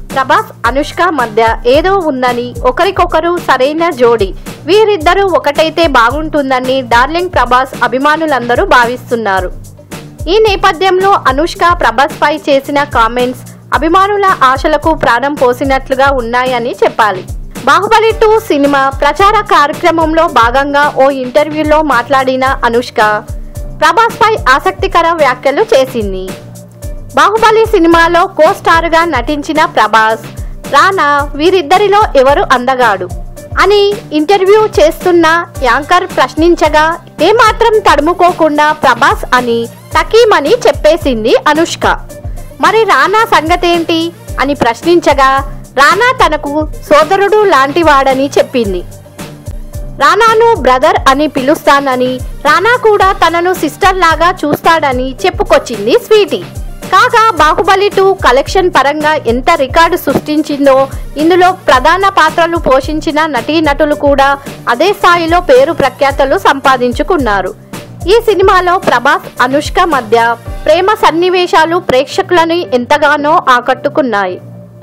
ప్రభాస్ అనుష్క మధ్య ఏదో ఉందని ఒకరికొకరు సరైన జోడి వీరిద్దరూ ఒకటైతే బాగుంటుందని డార్లింగ్ ప్రభాస్ అభిమానులందరూ భావిస్తున్నారు ఈ నేపథ్యంలో అనుష్క ప్రభాస్ పై చేసిన కామెంట్స్ అభిమానుల ఆశలకు ప్రాణం పోసినట్లుగా ఉన్నాయని చెప్పాలి బాహుబలి టూ సినిమా ప్రచార కార్యక్రమంలో భాగంగా ఓ ఇంటర్వ్యూలో మాట్లాడిన అనుష్క ప్రభాస్ పై ఆసక్తికర వ్యాఖ్యలు చేసింది బాహుబలి సినిమాలో కో స్టార్ గా నటించిన ప్రభాస్ రానా వీరిద్దరిలో ఎవరు అందగాడు అని ఇంటర్వ్యూ చేస్తున్న యాంకర్ ప్రశ్నించగా ఏమాత్రం తడుముకోకుండా ప్రభాస్ అని తకీమని చెప్పేసింది అనుష్క మరి రానా సంగతేంటి అని ప్రశ్నించగా రానా తనకు సోదరుడు లాంటివాడని చెప్పింది రానాను బ్రదర్ అని పిలుస్తానని రానా కూడా తనను సిస్టర్ లాగా చూస్తాడని చెప్పుకొచ్చింది స్వీటీ కాగా బాహుబలి టూ కలెక్షన్ పరంగా ఎంత రికార్డు సృష్టించిందో ఇందులో ప్రధాన పాత్రలు పోషించిన నటీనటులు కూడా అదే స్థాయిలో పేరు ప్రఖ్యాతలు సంపాదించుకున్నారు ఈ సినిమాలో ప్రభాస్ అనుష్క మధ్య ప్రేమ సన్నివేశాలు ప్రేక్షకులను ఎంతగానో ఆకట్టుకున్నాయి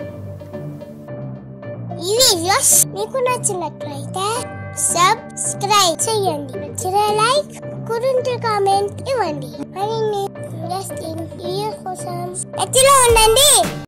ఈ వీడియోస్ మీకు నచ్చినట్లయితే సబ్స్క్రైబ్ చేయండి నచ్చిన లైక్ కురింటి కామెంట్ ఇవ్వండి మరిన్ని ఇంట్రెస్టింగ్ వీడియోస్ కోసం ఎత్తులో ఉండండి